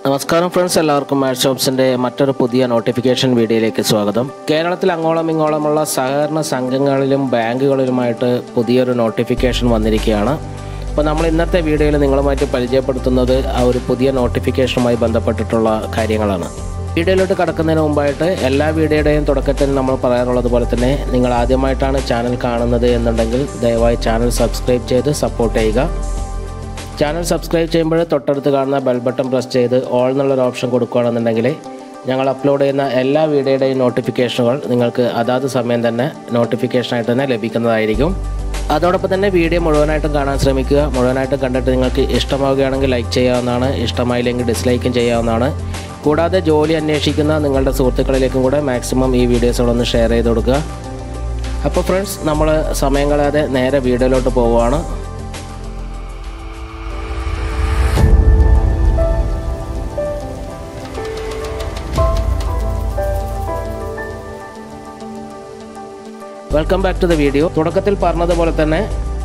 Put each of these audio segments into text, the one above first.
നമസ്കാരം ഫ്രണ്ട്സ് എല്ലാവർക്കും മാച്ച് ഷോപ്സിന്റെ മറ്റൊരു പുതിയ നോട്ടിഫിക്കേഷൻ വീഡിയോയിലേക്ക് സ്വാഗതം കേരളത്തിൽ അങ്ങോളം ഇങ്ങോളമുള്ള സഹകരണ സംഘങ്ങളിലും ബാങ്കുകളിലുമായിട്ട് പുതിയൊരു നോട്ടിഫിക്കേഷൻ വന്നിരിക്കുകയാണ് അപ്പോൾ നമ്മൾ ഇന്നത്തെ വീഡിയോയിൽ നിങ്ങളുമായിട്ട് പരിചയപ്പെടുത്തുന്നത് ആ ഒരു പുതിയ നോട്ടിഫിക്കേഷനുമായി ബന്ധപ്പെട്ടിട്ടുള്ള കാര്യങ്ങളാണ് വീഡിയോയിലോട്ട് കടക്കുന്നതിന് മുമ്പായിട്ട് എല്ലാ വീഡിയോയുടെയും തുടക്കത്തിൽ നമ്മൾ പറയാറുള്ളത് പോലെ തന്നെ നിങ്ങൾ ആദ്യമായിട്ടാണ് ചാനൽ കാണുന്നത് എന്നുണ്ടെങ്കിൽ ദയവായി ചാനൽ സബ്സ്ക്രൈബ് ചെയ്ത് സപ്പോർട്ട് ചെയ്യുക ചാനൽ സബ്സ്ക്രൈബ് ചെയ്യുമ്പോൾ തൊട്ടടുത്ത് കാണുന്ന ബെൽ ബട്ടൺ പ്രസ് ചെയ്ത് ഓൾ എന്നുള്ളൊരു ഓപ്ഷൻ കൊടുക്കുകയാണെന്നുണ്ടെങ്കിൽ ഞങ്ങൾ അപ്ലോഡ് ചെയ്യുന്ന എല്ലാ വീഡിയോയുടെയും നോട്ടിഫിക്കേഷനുകൾ നിങ്ങൾക്ക് അതാത് സമയം തന്നെ നോട്ടിഫിക്കേഷനായിട്ട് തന്നെ ലഭിക്കുന്നതായിരിക്കും അതോടൊപ്പം തന്നെ വീഡിയോ മുഴുവനായിട്ടും കാണാൻ ശ്രമിക്കുക മുഴുവനായിട്ടും കണ്ടിട്ട് നിങ്ങൾക്ക് ഇഷ്ടമാവുകയാണെങ്കിൽ ലൈക്ക് ചെയ്യാവുന്നതാണ് ഇഷ്ടമായില്ലെങ്കിൽ ഡിസ്ലൈക്കും ചെയ്യാവുന്നതാണ് കൂടാതെ ജോലി അന്വേഷിക്കുന്ന നിങ്ങളുടെ സുഹൃത്തുക്കളിലേക്കും കൂടെ മാക്സിമം ഈ വീഡിയോസുകളൊന്ന് ഷെയർ ചെയ്ത് കൊടുക്കുക അപ്പോൾ ഫ്രണ്ട്സ് നമ്മൾ സമയം കളയാതെ നേരെ വീഡിയോയിലോട്ട് പോവുകയാണ് welcome back to the video തുടക്കത്തിൽ പറഞ്ഞതുപോലെ തന്നെ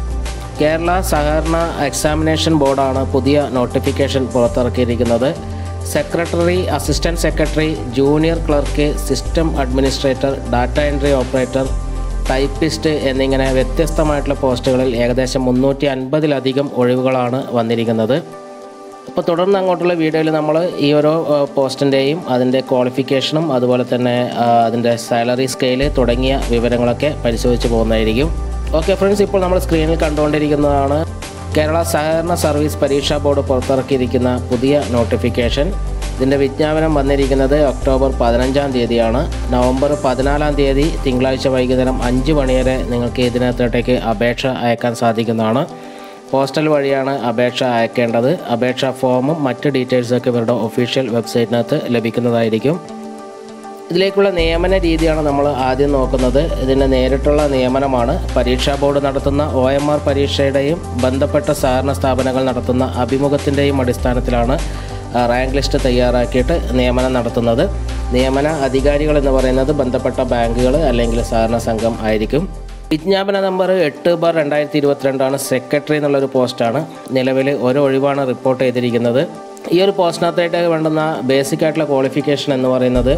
കേരള സഹകരണ എക്സാമിനേഷൻ ബോർഡാണ് പുതിയ നോട്ടിഫിക്കേഷൻ പുറത്തിറക്കിയിരിക്കുന്നത് secretary assistant secretary junior clerk system administrator data entry operator typist എന്നിങ്ങനെ വ്യത്യസ്തമായിട്ടുള്ള പോസ്റ്റുകളിൽ ഏകദേശം മുന്നൂറ്റി അൻപതിലധികം ഒഴിവുകളാണ് വന്നിരിക്കുന്നത് അപ്പോൾ തുടർന്ന് അങ്ങോട്ടുള്ള വീഡിയോയിൽ നമ്മൾ ഈ ഓരോ പോസ്റ്റിൻ്റെയും അതിൻ്റെ ക്വാളിഫിക്കേഷനും അതുപോലെ തന്നെ ആ, അതിൻ്റെ സാലറി സ്കെയില് തുടങ്ങിയ വിവരങ്ങളൊക്കെ പരിശോധിച്ച് പോകുന്നതായിരിക്കും ഓക്കെ ഫ്രണ്ട്സ് ഇപ്പോൾ നമ്മൾ സ്ക്രീനിൽ കണ്ടുകൊണ്ടിരിക്കുന്നതാണ് കേരള സഹകരണ സർവീസ് പരീക്ഷാ ബോർഡ് പുറത്തിറക്കിയിരിക്കുന്ന പുതിയ നോട്ടിഫിക്കേഷൻ ഇതിൻ്റെ വിജ്ഞാപനം വന്നിരിക്കുന്നത് ഒക്ടോബർ പതിനഞ്ചാം തീയതിയാണ് നവംബർ പതിനാലാം തീയതി തിങ്കളാഴ്ച വൈകുന്നേരം അഞ്ച് മണി വരെ നിങ്ങൾക്ക് ഇതിനകത്തോട്ടേക്ക് അപേക്ഷ അയക്കാൻ സാധിക്കുന്നതാണ് പോസ്റ്റൽ വഴിയാണ് അപേക്ഷ അയക്കേണ്ടത് അപേക്ഷാ ഫോമും മറ്റ് ഡീറ്റെയിൽസൊക്കെ ഇവരുടെ ഒഫീഷ്യൽ വെബ്സൈറ്റിനകത്ത് ലഭിക്കുന്നതായിരിക്കും ഇതിലേക്കുള്ള നിയമന രീതിയാണ് നമ്മൾ ആദ്യം നോക്കുന്നത് ഇതിന് നേരിട്ടുള്ള നിയമനമാണ് പരീക്ഷാ ബോർഡ് നടത്തുന്ന ഒ എം ആർ പരീക്ഷയുടെയും ബന്ധപ്പെട്ട സഹകരണ സ്ഥാപനങ്ങൾ നടത്തുന്ന അഭിമുഖത്തിൻ്റെയും അടിസ്ഥാനത്തിലാണ് ആ, റാങ്ക് ലിസ്റ്റ് തയ്യാറാക്കിയിട്ട് നിയമനം നടത്തുന്നത് നിയമന അധികാരികൾ എന്ന് പറയുന്നത് ബന്ധപ്പെട്ട ബാങ്കുകൾ അല്ലെങ്കിൽ സഹകരണ സംഘം ആയിരിക്കും വിജ്ഞാപന നമ്പർ എട്ട് ബാർ രണ്ടായിരത്തി ഇരുപത്തിരണ്ടാണ് സെക്രട്ടറി എന്നുള്ളൊരു പോസ്റ്റാണ് നിലവിൽ ഒരു ഒഴിവാണ് റിപ്പോർട്ട് ചെയ്തിരിക്കുന്നത് ഈ ഒരു പോസ്റ്റിനകത്തായിട്ട് വേണ്ടുന്ന ബേസിക് ആയിട്ടുള്ള ക്വാളിഫിക്കേഷൻ എന്ന് പറയുന്നത്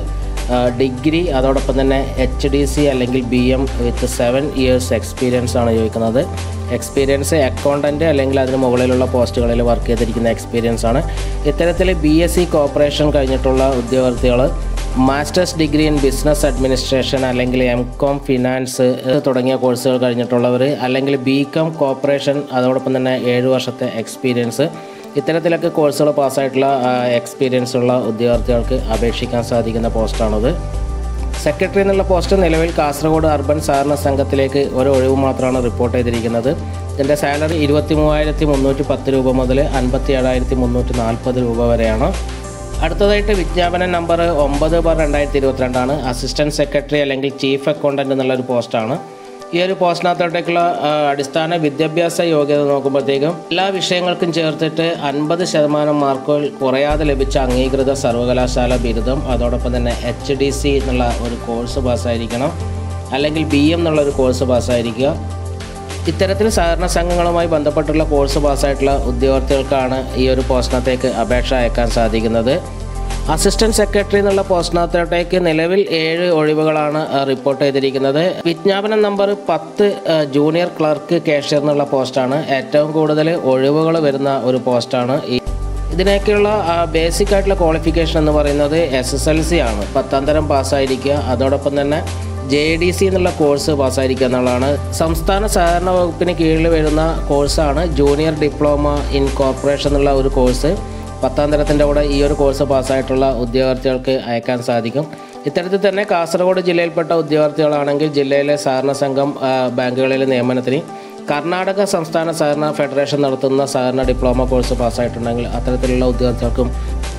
ഡിഗ്രി അതോടൊപ്പം തന്നെ എച്ച് ഡി സി അല്ലെങ്കിൽ B M with seven years experience ആണ് ചോദിക്കുന്നത് എക്സ്പീരിയൻസ് അക്കൗണ്ടൻറ്റ് അല്ലെങ്കിൽ അതിന് മുകളിലുള്ള പോസ്റ്റുകളിൽ വർക്ക് ചെയ്തിരിക്കുന്ന എക്സ്പീരിയൻസ് ആണ് ഇത്തരത്തിൽ ബി എസ് സി കോപ്പറേഷൻ കഴിഞ്ഞിട്ടുള്ള ഉദ്യോഗാർത്ഥികൾ masters degree in business administration അല്ലെങ്കിൽ എം കോം ഫിനാൻസ് തുടങ്ങിയ കോഴ്സുകൾ കഴിഞ്ഞിട്ടുള്ളവർ അല്ലെങ്കിൽ ബി കോം കോപ്പറേഷൻ അതോടൊപ്പം തന്നെ ഏഴ് വർഷത്തെ എക്സ്പീരിയൻസ് ഇത്തരത്തിലൊക്കെ കോഴ്സുകൾ പാസ്സായിട്ടുള്ള എക്സ്പീരിയൻസ് ഉള്ള ഉദ്യോഗാർത്ഥികൾക്ക് അപേക്ഷിക്കാൻ സാധിക്കുന്ന പോസ്റ്റാണത് സെക്രട്ടറി എന്നുള്ള പോസ്റ്റ് നിലവിൽ കാസർഗോഡ് അർബൻ സഹകരണ സംഘത്തിലേക്ക് ഒരു ഒഴിവ് മാത്രമാണ് റിപ്പോർട്ട് ചെയ്തിരിക്കുന്നത് ഇതിൻ്റെ സാലറി ഇരുപത്തി മൂവായിരത്തി മുന്നൂറ്റി പത്ത് രൂപ മുതൽ അൻപത്തി ഏഴായിരത്തി മുന്നൂറ്റി നാൽപ്പത് രൂപ വരെയാണ് അടുത്തതായിട്ട് വിജ്ഞാപന നമ്പർ ഒമ്പത് ബാർ രണ്ടായിരത്തി ഇരുപത്തിരണ്ടാണ് അസിസ്റ്റൻറ്റ് സെക്രട്ടറി അല്ലെങ്കിൽ ചീഫ് അക്കൗണ്ടൻറ്റ് എന്നുള്ളൊരു പോസ്റ്റാണ് ഈ ഒരു പോസ്റ്റിനകത്തോട്ടേക്കുള്ള ആ, അടിസ്ഥാന വിദ്യാഭ്യാസ യോഗ്യത നോക്കുമ്പോഴത്തേക്കും എല്ലാ വിഷയങ്ങൾക്കും ചേർത്തിട്ട് അൻപത് ശതമാനം മാർക്കുകൾ കുറയാതെ ലഭിച്ച അംഗീകൃത സർവകലാശാല ബിരുദം അതോടൊപ്പം തന്നെ എച്ച് ഡി സി എന്നുള്ള ഒരു കോഴ്സ് പാസ്സായിരിക്കണം അല്ലെങ്കിൽ ബി എം എന്നുള്ള ഒരു കോഴ്സ് പാസ്സായിരിക്കുക ഇത്തരത്തിൽ സഹകരണ സംഘങ്ങളുമായി ബന്ധപ്പെട്ടുള്ള കോഴ്സ് പാസ്സായിട്ടുള്ള ഉദ്യോഗാർത്ഥികൾക്കാണ് ഈ ഒരു പോസ്റ്റിനകത്തേക്ക് അപേക്ഷ അയക്കാൻ സാധിക്കുന്നത് അസിസ്റ്റന്റ് സെക്രട്ടറി എന്നുള്ള പോസ്റ്റിനകത്തോട്ടേക്ക് നിലവിൽ ഏഴ് ഒഴിവുകളാണ് ആ, റിപ്പോർട്ട് ചെയ്തിരിക്കുന്നത് വിജ്ഞാപന നമ്പർ പത്ത് ആ, ജൂനിയർ ക്ലർക്ക് കാഷ്യർ എന്നുള്ള പോസ്റ്റാണ് ഏറ്റവും കൂടുതൽ ഒഴിവുകൾ വരുന്ന ഒരു പോസ്റ്റാണ് ഈ ഇതിനൊക്കെയുള്ള ബേസിക് ആയിട്ടുള്ള ക്വാളിഫിക്കേഷൻ എന്ന് പറയുന്നത് എസ് എസ് എൽ സി ആണ് പത്താം തരം പാസ്സായിരിക്കുക അതോടൊപ്പം തന്നെ ജെ ഡി സി എന്നുള്ള കോഴ്സ് പാസ്സായിരിക്കുക എന്നുള്ളതാണ് സംസ്ഥാന സഹകരണ വകുപ്പിന് കീഴിൽ വരുന്ന കോഴ്സാണ് ജൂനിയർ ഡിപ്ലോമ ഇൻ കോർപ്പറേഷൻ എന്നുള്ള ഒരു കോഴ്സ് പത്താം തരത്തിൻ്റെ കൂടെ ഈ ഒരു കോഴ്സ് പാസ്സായിട്ടുള്ള ഉദ്യോഗാർത്ഥികൾക്ക് അയക്കാൻ സാധിക്കും ഇത്തരത്തിൽ തന്നെ കാസർഗോഡ് ജില്ലയിൽപ്പെട്ട ഉദ്യോഗാർത്ഥികളാണെങ്കിൽ ജില്ലയിലെ സഹകരണ സംഘം ആ, ബാങ്കുകളിലെ നിയമനത്തിന് കർണാടക സംസ്ഥാന സഹകരണ ഫെഡറേഷൻ നടത്തുന്ന സഹകരണ ഡിപ്ലോമ കോഴ്സ് പാസ്സായിട്ടുണ്ടെങ്കിൽ അത്തരത്തിലുള്ള ഉദ്യോഗാർത്ഥികൾക്കും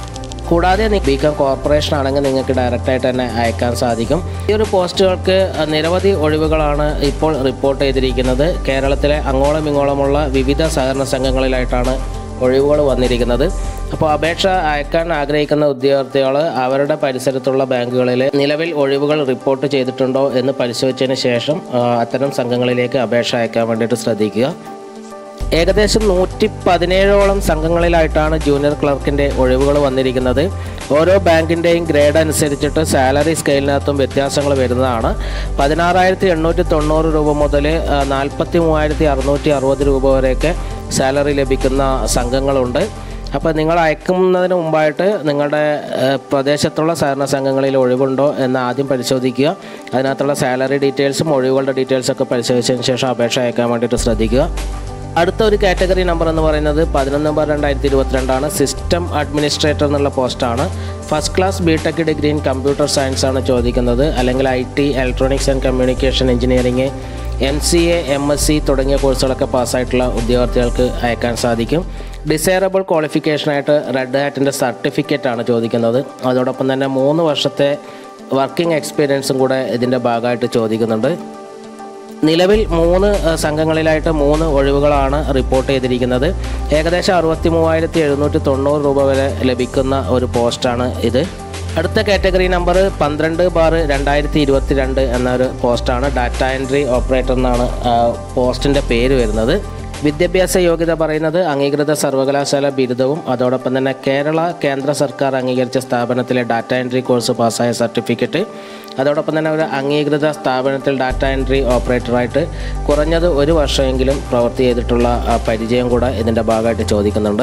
കൂടാതെ ബി കോം കോർപ്പറേഷൻ ആണെങ്കിൽ നിങ്ങൾക്ക് ഡയറക്റ്റ് ആയിട്ട് തന്നെ അയക്കാൻ സാധിക്കും ഈ ഒരു പോസ്റ്റുകൾക്ക് നിരവധി ഒഴിവുകളാണ് ഇപ്പോൾ റിപ്പോർട്ട് ചെയ്തിരിക്കുന്നത് കേരളത്തിലെ അങ്ങോളം ഇങ്ങോളമുള്ള വിവിധ സഹകരണ സംഘങ്ങളിലായിട്ടാണ് ഒഴിവുകൾ വന്നിരിക്കുന്നത് അപ്പോൾ അപേക്ഷ അയക്കാൻ ആഗ്രഹിക്കുന്ന ഉദ്യോഗാർത്ഥികൾ അവരുടെ പരിസരത്തുള്ള ബാങ്കുകളിൽ നിലവിൽ ഒഴിവുകൾ റിപ്പോർട്ട് ചെയ്തിട്ടുണ്ടോ എന്ന് പരിശോധിച്ചതിന് ശേഷം ആ, അത്തരം സംഘങ്ങളിലേക്ക് അപേക്ഷ അയക്കാൻ വേണ്ടിയിട്ട് ശ്രദ്ധിക്കുക ഏകദേശം നൂറ്റി പതിനേഴോളം സംഘങ്ങളിലായിട്ടാണ് ജൂനിയർ ക്ലർക്കിൻ്റെ ഒഴിവുകൾ വന്നിരിക്കുന്നത് ഓരോ ബാങ്കിൻ്റെയും ഗ്രേഡ് അനുസരിച്ചിട്ട് സാലറി സ്കെയിലിനകത്തും വ്യത്യാസങ്ങൾ വരുന്നതാണ് പതിനാറായിരത്തി എണ്ണൂറ്റി തൊണ്ണൂറ് രൂപ മുതൽ നാൽപ്പത്തി മൂവായിരത്തി അറുന്നൂറ്റി അറുപത് രൂപ വരെയൊക്കെ സാലറി ലഭിക്കുന്ന സംഘങ്ങളുണ്ട് അപ്പോൾ നിങ്ങൾ അയക്കുന്നതിന് മുമ്പായിട്ട് നിങ്ങളുടെ ഏഹ്, പ്രദേശത്തുള്ള സഹകരണ സംഘങ്ങളിൽ ഒഴിവുണ്ടോ എന്ന് ആദ്യം പരിശോധിക്കുക അതിനകത്തുള്ള സാലറി ഡീറ്റെയിൽസും ഒഴിവുകളുടെ ഡീറ്റെയിൽസൊക്കെ പരിശോധിച്ചതിന് ശേഷം അപേക്ഷ അയക്കാൻ വേണ്ടിയിട്ട് ശ്രദ്ധിക്കുക അടുത്ത ഒരു കാറ്റഗറി നമ്പർ എന്ന് പറയുന്നത് പതിനൊന്ന് ബാർ രണ്ടായിരത്തി ഇരുപത്തിരണ്ടാണ് സിസ്റ്റം അഡ്മിനിസ്ട്രേറ്റർ എന്നുള്ള പോസ്റ്റാണ് first class B Tech degree in computer science ആണ് ചോദിക്കുന്നത് അല്ലെങ്കിൽ I T electronics and communication engineering M C A M S C തുടങ്ങിയ കോഴ്സുകളൊക്കെ പാസ്സായിട്ടുള്ള ഉദ്യോഗാർത്ഥികൾക്ക് അയക്കാൻ സാധിക്കും ഡിസൈറബിൾ ക്വാളിഫിക്കേഷനായിട്ട് റെഡ് ഹാറ്റിൻ്റെ സർട്ടിഫിക്കറ്റ് ആണ് ചോദിക്കുന്നത് അതോടൊപ്പം തന്നെ മൂന്ന് വർഷത്തെ വർക്കിംഗ് എക്സ്പീരിയൻസും കൂടെ ഇതിൻ്റെ ഭാഗമായിട്ട് ചോദിക്കുന്നുണ്ട് നിലവിൽ മൂന്ന് ഏഹ്, സംഘങ്ങളിലായിട്ട് മൂന്ന് ഒഴിവുകളാണ് റിപ്പോർട്ട് ചെയ്തിരിക്കുന്നത് ഏകദേശം അറുപത്തി മൂവായിരത്തി എഴുന്നൂറ്റി തൊണ്ണൂറ് രൂപ വരെ ലഭിക്കുന്ന ഒരു പോസ്റ്റാണ് ഇത് അടുത്ത കാറ്റഗറി നമ്പർ പന്ത്രണ്ട് ബാർ രണ്ടായിരത്തി ഇരുപത്തി രണ്ട് എന്നൊരു പോസ്റ്റാണ് ഡാറ്റ എൻട്രി ഓപ്പറേറ്റർ എന്നാണ് ആ, പോസ്റ്റിൻ്റെ പേര് വരുന്നത് വിദ്യാഭ്യാസ യോഗ്യത പറയുന്നത് അംഗീകൃത സർവകലാശാല ബിരുദവും അതോടൊപ്പം തന്നെ കേരള കേന്ദ്ര സർക്കാർ അംഗീകരിച്ച സ്ഥാപനത്തിലെ ഡാറ്റ എൻട്രി കോഴ്സ് പാസ്സായ സർട്ടിഫിക്കറ്റ് അതോടൊപ്പം തന്നെ ഒരു അംഗീകൃത സ്ഥാപനത്തിൽ ഡാറ്റ എൻട്രി ഓപ്പറേറ്ററായിട്ട് കുറഞ്ഞത് ഒരു വർഷമെങ്കിലും പ്രവൃത്തി ചെയ്തിട്ടുള്ള ആ, പരിചയം കൂടെ ഇതിൻ്റെ ഭാഗമായിട്ട് ചോദിക്കുന്നുണ്ട്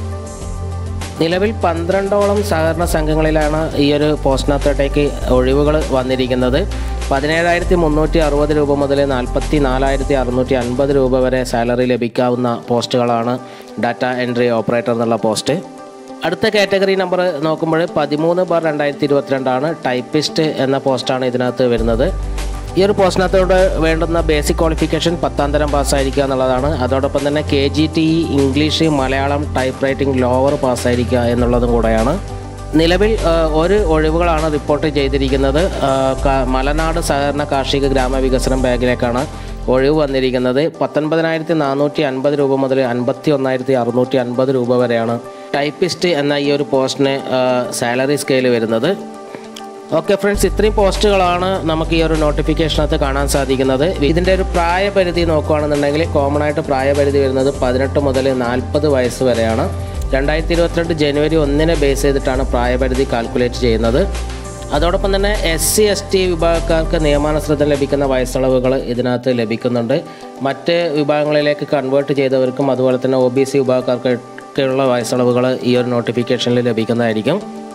നിലവിൽ പന്ത്രണ്ടോളം സഹകരണ സംഘങ്ങളിലാണ് ഈ ഒരു പോസ്റ്റിനകത്തോട്ടേക്ക് ഒഴിവുകൾ വന്നിരിക്കുന്നത് പതിനേഴായിരത്തി മുന്നൂറ്റി അറുപത് രൂപ മുതൽ നാൽപ്പത്തി നാലായിരത്തി അറുന്നൂറ്റി അൻപത് രൂപ വരെ സാലറി ലഭിക്കാവുന്ന പോസ്റ്റുകളാണ് ഡാറ്റ എൻട്രി ഓപ്പറേറ്റർ എന്നുള്ള പോസ്റ്റ് അടുത്ത കാറ്റഗറി നമ്പർ നോക്കുമ്പോൾ പതിമൂന്ന് ബാർ രണ്ടായിരത്തി ഇരുപത്തിരണ്ടാണ് ടൈപ്പിസ്റ്റ് എന്ന പോസ്റ്റാണ് ഇതിനകത്ത് വരുന്നത് ഈ ഒരു പോസ്റ്റിനകത്തോട് വേണ്ടുന്ന ബേസിക് ക്വാളിഫിക്കേഷൻ പത്താം തരം പാസ്സായിരിക്കുക എന്നുള്ളതാണ് അതോടൊപ്പം തന്നെ K G T English Malayalam type writing lower പാസ്സായിരിക്കുക എന്നുള്ളതും കൂടെയാണ് നിലവിൽ ആ, ഒരു ഒഴിവുകളാണ് റിപ്പോർട്ട് ചെയ്തിരിക്കുന്നത് ആ, ക- മലനാട് സഹകരണ കാർഷിക ഗ്രാമവികസനം ബാങ്കിലേക്കാണ് ഒഴിവ് വന്നിരിക്കുന്നത് പത്തൊൻപതിനായിരത്തി നാനൂറ്റി അൻപത് രൂപ മുതൽ അൻപത്തി ഒന്നായിരത്തി അറുന്നൂറ്റി അൻപത് രൂപ വരെയാണ് ടൈപ്പിസ്റ്റ് എന്ന ഈ ഒരു പോസ്റ്റിന് സാലറി സ്കെയിൽ വരുന്നത് ഓക്കെ ഫ്രണ്ട്സ് ഇത്രയും പോസ്റ്റുകളാണ് നമുക്ക് ഈ ഒരു നോട്ടിഫിക്കേഷനകത്ത് കാണാൻ സാധിക്കുന്നത് ഇതിൻ്റെ ഒരു പ്രായപരിധി നോക്കുകയാണെന്നുണ്ടെങ്കിൽ കോമൺ ആയിട്ട് പ്രായപരിധി വരുന്നത് പതിനെട്ട് മുതൽ നാൽപ്പത് വയസ്സ് വരെയാണ് രണ്ടായിരത്തി ഇരുപത്തിരണ്ട് ജനുവരി ഒന്നിനെ ബേസ് ചെയ്തിട്ടാണ് പ്രായപരിധി കാൽക്കുലേറ്റ് ചെയ്യുന്നത് അതോടൊപ്പം തന്നെ എസ് സി എസ് ടി വിഭാഗക്കാർക്ക് നിയമാനുസൃതം ലഭിക്കുന്ന വയസ്സളവുകൾ ഇതിനകത്ത് ലഭിക്കുന്നുണ്ട് മറ്റ് വിഭാഗങ്ങളിലേക്ക് കൺവേർട്ട് ചെയ്തവർക്കും അതുപോലെ തന്നെ ഒ ബി സി വിഭാഗക്കാർക്കൊക്കെയുള്ള വയസ്സളവുകൾ ഈ ഒരു നോട്ടിഫിക്കേഷനിൽ ലഭിക്കുന്നതായിരിക്കും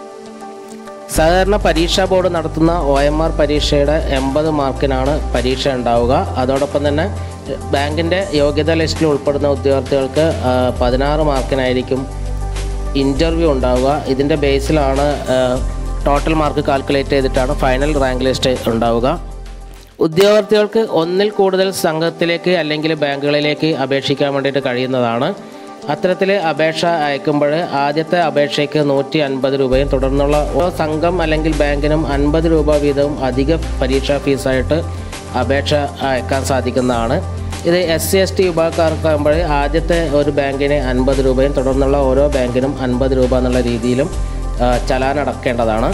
സഹകരണ പരീക്ഷാ ബോർഡ് നടത്തുന്ന ഒ എം ആർ പരീക്ഷയുടെ എൺപത് മാർക്കിനാണ് പരീക്ഷ ഉണ്ടാവുക അതോടൊപ്പം തന്നെ ബാങ്കിൻ്റെ യോഗ്യതാ ലിസ്റ്റിൽ ഉൾപ്പെടുന്ന ഉദ്യോഗാർത്ഥികൾക്ക് ആ, പതിനാറ് മാർക്കിനായിരിക്കും ഇൻ്റർവ്യൂ ഉണ്ടാവുക ഇതിൻ്റെ ബേസിലാണ് ടോട്ടൽ മാർക്ക് കാൽക്കുലേറ്റ് ചെയ്തിട്ടാണ് ഫൈനൽ റാങ്ക് ലിസ്റ്റ് ഉണ്ടാവുക ഉദ്യോഗാർത്ഥികൾക്ക് ഒന്നിൽ കൂടുതൽ സംഘത്തിലേക്ക് അല്ലെങ്കിൽ ബാങ്കുകളിലേക്ക് അപേക്ഷിക്കാൻ വേണ്ടിയിട്ട് കഴിയുന്നതാണ് അത്തരത്തിൽ അപേക്ഷ അയക്കുമ്പോൾ ആദ്യത്തെ അപേക്ഷയ്ക്ക് നൂറ്റി അൻപത് രൂപയും തുടർന്നുള്ള ഓരോ സംഘം അല്ലെങ്കിൽ ബാങ്കിനും അൻപത് രൂപ വീതവും അധിക പരീക്ഷാ ഫീസായിട്ട് അപേക്ഷ അയക്കാൻ സാധിക്കുന്നതാണ് ഇത് എസ് സി എസ് ടി വിഭാഗക്കാർക്കാകുമ്പോൾ ആദ്യത്തെ ഒരു ബാങ്കിന് അൻപത് രൂപയും തുടർന്നുള്ള ഓരോ ബാങ്കിനും അൻപത് രൂപ എന്നുള്ള രീതിയിലും ആ, ചലാൻ അടക്കേണ്ടതാണ്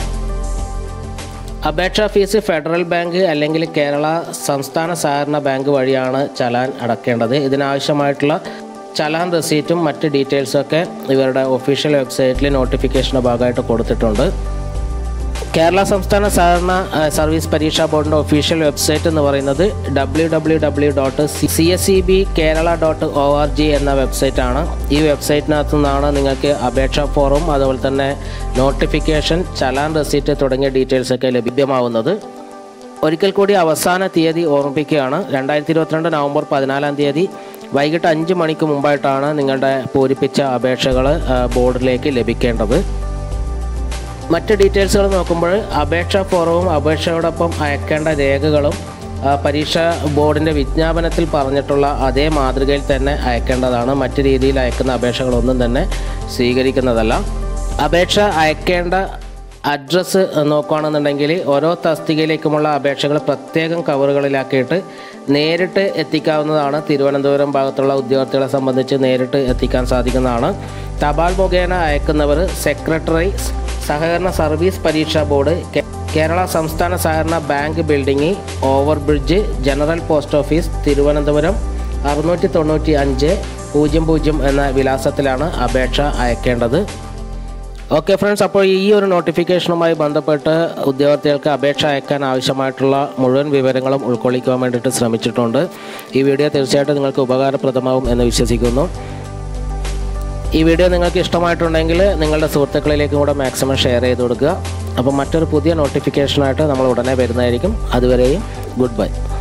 അപേക്ഷാ ഫീസ് ഫെഡറൽ ബാങ്ക് അല്ലെങ്കിൽ കേരള സംസ്ഥാന സഹകരണ ബാങ്ക് വഴിയാണ് ചലാൻ അടക്കേണ്ടത് ഇതിനാവശ്യമായിട്ടുള്ള ചലാൻ റെസീറ്റും മറ്റ് ഡീറ്റെയിൽസും ഒക്കെ ഇവരുടെ ഒഫീഷ്യൽ വെബ്സൈറ്റിൽ നോട്ടിഫിക്കേഷൻ്റെ ഭാഗമായിട്ട് കൊടുത്തിട്ടുണ്ട് കേരള സംസ്ഥാന സഹകരണ ആ, സർവീസ് പരീക്ഷാ ബോർഡിൻ്റെ ഒഫീഷ്യൽ വെബ്സൈറ്റ് എന്ന് പറയുന്നത് W W W dot C S E B Kerala dot O R G എന്ന വെബ്സൈറ്റാണ് ഈ വെബ്സൈറ്റിനകത്തു നിന്നാണ് നിങ്ങൾക്ക് അപേക്ഷാ ഫോറും അതുപോലെ തന്നെ നോട്ടിഫിക്കേഷൻ ചലാൻ റെസീറ്റ് തുടങ്ങിയ ഡീറ്റെയിൽസ് ഒക്കെ ലഭ്യമാവുന്നത് ഒരിക്കൽ കൂടി അവസാന തീയതി ഓർമ്മിപ്പിക്കുകയാണ് രണ്ടായിരത്തി ഇരുപത്തിരണ്ട് നവംബർ പതിനാലാം തീയതി വൈകിട്ട് അഞ്ച് മണിക്ക് മുമ്പായിട്ടാണ് നിങ്ങളുടെ പൂരിപ്പിച്ച അപേക്ഷകൾ ബോർഡിലേക്ക് ലഭിക്കേണ്ടത് മറ്റ് ഡീറ്റെയിൽസുകൾ നോക്കുമ്പോൾ അപേക്ഷാ ഫോറവും അപേക്ഷയോടൊപ്പം അയക്കേണ്ട രേഖകളും ആ, പരീക്ഷാ ബോർഡിൻ്റെ വിജ്ഞാപനത്തിൽ പറഞ്ഞിട്ടുള്ള അതേ മാതൃകയിൽ തന്നെ അയക്കേണ്ടതാണ് മറ്റ് രീതിയിൽ അയക്കുന്ന അപേക്ഷകളൊന്നും തന്നെ സ്വീകരിക്കുന്നതല്ല അപേക്ഷ അയക്കേണ്ട അഡ്രസ്സ് നോക്കുകയാണെന്നുണ്ടെങ്കിൽ ഓരോ തസ്തികയിലേക്കുമുള്ള അപേക്ഷകൾ പ്രത്യേകം കവറുകളിലാക്കിയിട്ട് നേരിട്ട് എത്തിക്കാവുന്നതാണ് തിരുവനന്തപുരം ഭാഗത്തുള്ള ഉദ്യോഗാർത്ഥികളെ സംബന്ധിച്ച് നേരിട്ട് എത്തിക്കാൻ സാധിക്കുന്നതാണ് തപാൽ മുഖേന അയക്കുന്നവർ സെക്രട്ടറി സഹകരണ സർവീസ് പരീക്ഷാ ബോർഡ് കേ- കേരള സംസ്ഥാന സഹകരണ bank building over bridge general post office Thiruvananthapuram അറുന്നൂറ്റി തൊണ്ണൂറ്റി അഞ്ച് പൂജ്യം പൂജ്യം എന്ന വിലാസത്തിലാണ് അപേക്ഷ അയക്കേണ്ടത് ഓക്കെ ഫ്രണ്ട്സ് അപ്പോൾ ഈ ഒരു നോട്ടിഫിക്കേഷനുമായി ബന്ധപ്പെട്ട് ഉദ്യോഗാർത്ഥികൾക്ക് അപേക്ഷ അയക്കാൻ ആവശ്യമായിട്ടുള്ള മുഴുവൻ വിവരങ്ങളും ഉൾക്കൊള്ളിക്കുവാൻ വേണ്ടിയിട്ട് ശ്രമിച്ചിട്ടുണ്ട് ഈ വീഡിയോ തീർച്ചയായിട്ടും നിങ്ങൾക്ക് ഉപകാരപ്രദമാവും എന്ന് വിശ്വസിക്കുന്നു ഈ വീഡിയോ നിങ്ങൾക്ക് ഇഷ്ടമായിട്ടുണ്ടെങ്കിൽ നിങ്ങളുടെ സുഹൃത്തുക്കളിലേക്കും കൂടെ മാക്സിമം ഷെയർ ചെയ്ത് കൊടുക്കുക അപ്പോൾ മറ്റൊരു പുതിയ നോട്ടിഫിക്കേഷനായിട്ട് നമ്മൾ ഉടനെ വരുന്നതായിരിക്കും അതുവരെയും ഗുഡ് ബൈ